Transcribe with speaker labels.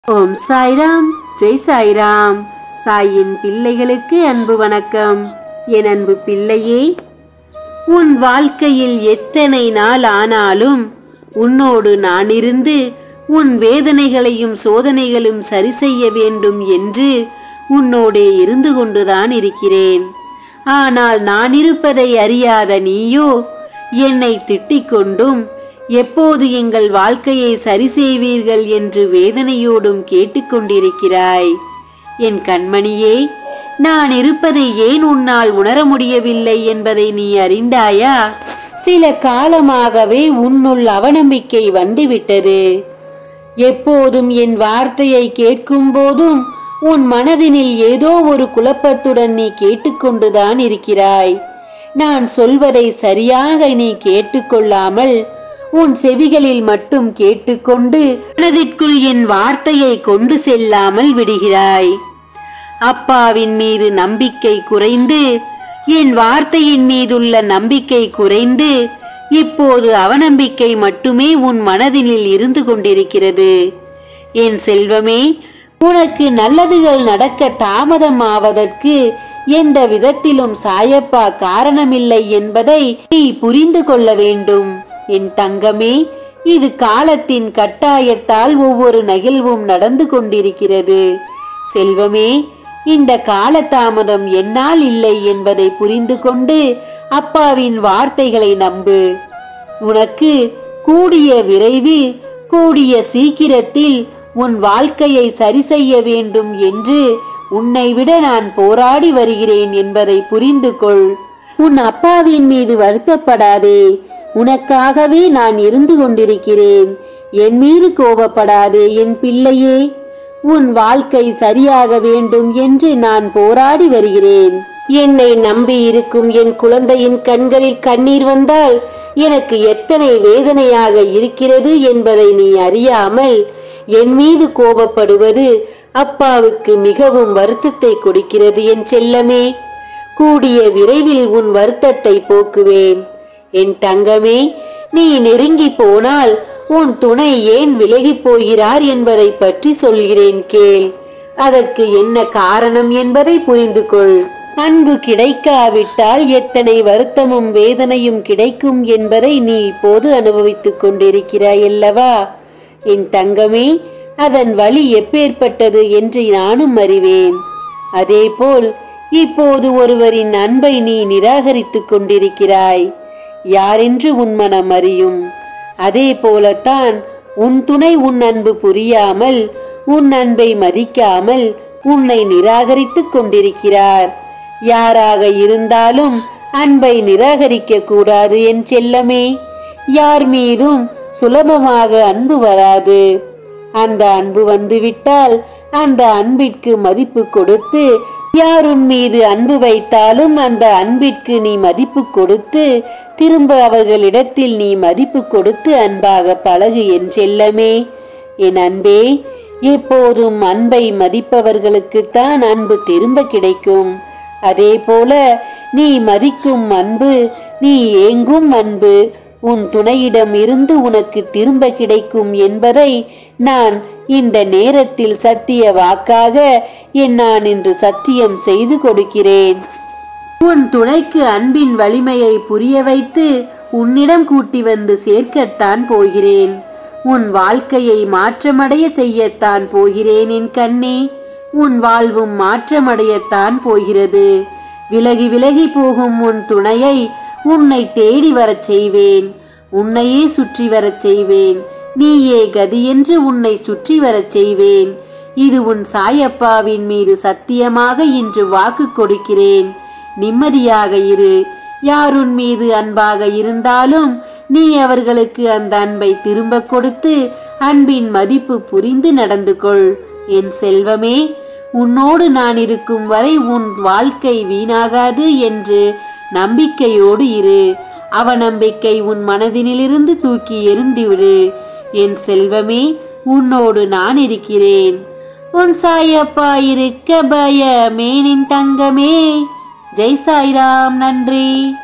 Speaker 1: ஓம் சாய்ராம் ஜெய் சாய்ராம் சாயின் பிள்ளைகளுக்கு அன்பு வணக்கம் என் அன்பு பிள்ளையே உன் வாழ்க்கையில் எத்தனை நாள் ஆனாலும் உன்னோடு நான் இருந்து உன் வேதனைகளையும் சோதனைகளும் சரி செய்ய வேண்டும் என்று உன்னோடே இருந்து கொண்டுதான் இருக்கிறேன் ஆனால் நான் இருப்பதை அறியாத நீயோ என்னை திட்டிக் கொண்டும் எப்போது எங்கள் வாழ்க்கையை சரி செய்வீர்கள் என்று வேதனையோடும் கேட்டுக்கொண்டிருக்கிறாய் என் கண்மணியே நான் இருப்பதை ஏன் உன்னால் உணர முடியவில்லை என்பதை நீ அறிந்தாயா சில காலமாகவே உன்னுள் அவநம்பிக்கை வந்துவிட்டது எப்போதும் என் வார்த்தையை கேட்கும் போதும் உன் மனதினில் ஏதோ ஒரு குழப்பத்துடன் நீ கேட்டுக்கொண்டுதான் இருக்கிறாய் நான் சொல்வதை சரியாக நீ கேட்டுக்கொள்ளாமல் உன் செவிகளில் மட்டும் கேட்டுக்கொண்டு மனதிற்குள் என் வார்த்தையை கொண்டு செல்லாமல் விடுகிறாய் அப்பாவின் மீது நம்பிக்கை குறைந்து என் வார்த்தையின் மீதுள்ள நம்பிக்கை குறைந்து இப்போது அவநம்பிக்கை மட்டுமே உன் மனதினில் இருந்து கொண்டிருக்கிறது என் செல்வமே உனக்கு நல்லதுகள் நடக்க தாமதம் ஆவதற்கு எந்த விதத்திலும் சாயப்பா காரணமில்லை என்பதை நீ புரிந்து கொள்ள வேண்டும் என் தங்கமே இது காலத்தின் கட்டாயத்தால் ஒவ்வொரு நகிழ்வும் நடந்து கொண்டிருக்கிறது செல்வமே இந்த காலதாமதம் என்னால் இல்லை என்பதை புரிந்து கொண்டு அப்பாவின் வார்த்தைகளை நம்பு உனக்கு கூடிய விரைவில் கூடிய சீக்கிரத்தில் உன் வாழ்க்கையை சரி செய்ய வேண்டும் என்று உன்னை விட நான் போராடி வருகிறேன் என்பதை புரிந்து கொள் உன் அப்பாவின் மீது வருத்தப்படாதே உனக்காகவே நான் இருந்து கொண்டிருக்கிறேன் என் மீது கோபப்படாதே என் பிள்ளையே உன் வாழ்க்கை சரியாக வேண்டும் என்று நான் போராடி வருகிறேன் என்னை நம்பி இருக்கும் என் குழந்தையின் கண்களில் கண்ணீர் வந்தால் எனக்கு எத்தனை வேதனையாக இருக்கிறது என்பதை நீ அறியாமல் என் மீது கோபப்படுவது அப்பாவுக்கு மிகவும் வருத்தத்தை கொடுக்கிறது என் செல்லமே கூடிய விரைவில் உன் வருத்தத்தை போக்குவேன் என் தங்கமே நீ நெருங்கி போனால் உன் துணை ஏன் விலகிப் போகிறார் என்பதை பற்றி சொல்கிறேன் கேள் அதற்கு என்ன காரணம் என்பதை புரிந்து கொள் அன்பு கிடைக்காவிட்டால் எத்தனை வருத்தமும் வேதனையும் கிடைக்கும் என்பதை நீ இப்போது அனுபவித்துக் கொண்டிருக்கிறாய் அல்லவா என் தங்கமே அதன் வழி எப்பேற்பட்டது என்று நானும் அறிவேன் அதேபோல் இப்போது ஒருவரின் அன்பை நீ நிராகரித்துக் கொண்டிருக்கிறாய் யாரென்று உன் மனம் அறியும் அதே போலத்தான் உன் துணை உன் அன்பு புரியாமல் உன் அன்பை மதிக்காமல் உன்னை நிராகரித்துக் கொண்டிருக்கிறார் யாராக இருந்தாலும் அன்பை நிராகரிக்க கூடாது என் செல்லமே யார் மீதும் சுலபமாக அன்பு வராது அந்த அன்பு வந்துவிட்டால் அந்த அன்பிற்கு மதிப்பு கொடுத்து யார் உன் மீது அன்பு வைத்தாலும் அந்த அன்பிற்கு நீ மதிப்பு கொடுத்து திரும்ப அவர்களிடத்தில் நீ மதிப்பு கொடுத்து அன்பாக பழகு என் செல்லமே என் அன்பே எப்போதும் அன்பை மதிப்பவர்களுக்குத்தான் அன்பு திரும்ப கிடைக்கும் அதே போல நீ மதிக்கும் அன்பு நீ ஏங்கும் அன்பு உன் துணையிடம் இருந்து உனக்கு திரும்ப கிடைக்கும் என்பதை நான் இந்த நேரத்தில் சத்திய வாக்காக என் நான் இன்று சத்தியம் செய்து கொடுக்கிறேன் உன் துணைக்கு அன்பின் வலிமையை புரிய வைத்து உன்னிடம் கூட்டி வந்து சேர்க்கத்தான் போகிறேன் உன் வாழ்க்கையை மாற்றமடைய செய்யத்தான் போகிறேன் என் கண்ணே உன் வாழ்வும் மாற்றமடையத்தான் போகிறது விலகி விலகி போகும் உன் துணையை உன்னை தேடி வரச் செய்வேன் உன்னையே சுற்றி வரச் செய்வேன் நீயே கதி என்று உன்னை சுற்றி வரச் செய்வேன் இது உன் சாயப்பாவின் மீது சத்தியமாக இன்று வாக்கு கொடுக்கிறேன் நிம்மதியாக இரு யார் உன் மீது அன்பாக இருந்தாலும் நீ அவர்களுக்கு அந்த அன்பை திரும்ப கொடுத்து அன்பின் மதிப்பு புரிந்து நடந்து கொள் என் செல்வமே உன்னோடு நான் இருக்கும் வரை உன் வாழ்க்கை வீணாகாது என்று நம்பிக்கையோடு இரு அவநம்பிக்கை உன் மனதினிலிருந்து தூக்கி எறிந்துவிடு என் செல்வமே உன்னோடு நான் இருக்கிறேன் உன் சாயப்பா இருக்க பயமேனின் தங்கமே ஜெய் சாய்ராம் நன்றி